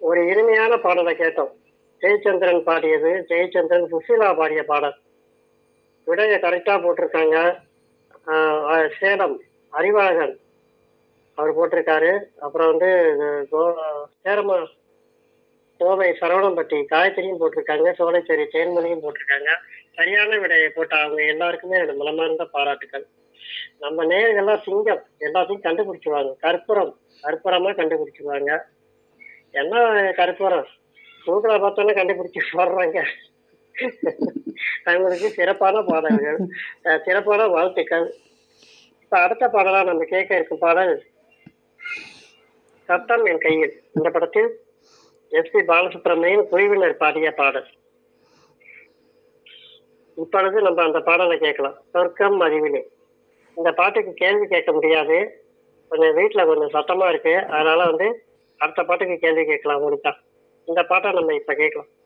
ஒரு இனிமையான பாடலை கேட்டோம் ஜெயச்சந்திரன் பாடியது ஜெயச்சந்திரன் சுசீலா பாடிய பாடல் விடையை கரெக்டா போட்டிருக்காங்க ஆஹ் ஆஹ் சேலம் அறிவழகன் அவர் போட்டிருக்காரு அப்புறம் வந்து இது கோ- சேரமா கோவை சரவணம்பட்டி காயத்ரியும் போட்டிருக்காங்க சோலைச்சேரி தேன்மொழியும் போட்டிருக்காங்க சரியான விடையை போட்ட அவங்க எல்லாருக்குமே என்னோட மனமார்ந்த பாராட்டுக்கள் நம்ம நேர்கள்லாம் சிங்கம் எல்லாத்தையும் கண்டுபிடிச்சிருவாங்க கற்பூரம் கற்பூரமா கண்டுபிடிச்சிருவாங்க என்ன கற்பூரம் கூகுளை பார்த்தோன்னே கண்டுபிடிச்சி போடுறாங்க அவங்களுக்கு சிறப்பான பாடல்கள் அஹ் சிறப்பான வாழ்த்துக்கள் இப்ப அடுத்த பாடலா நம்ம கேட்க இருக்கும் பாடல் சட்டம் என் கையில் இந்த படத்தில் எஸ் பி பாலசுப்ரமணியன் குழுவினர் பாடிய பாடல் இப்பொழுது நம்ம அந்த பாடலை கேட்கலாம் சொர்க்கம் அறிவிலே இந்த பாட்டுக்கு கேள்வி கேட்க முடியாது கொஞ்சம் வீட்டில் கொஞ்சம் சத்தமா இருக்கு அதனால வந்து அடுத்த பாட்டுக்கு கேள்வி கேட்கலாம் முடிச்சா இந்த பாட்டை நம்ம இப்ப கேட்கலாம்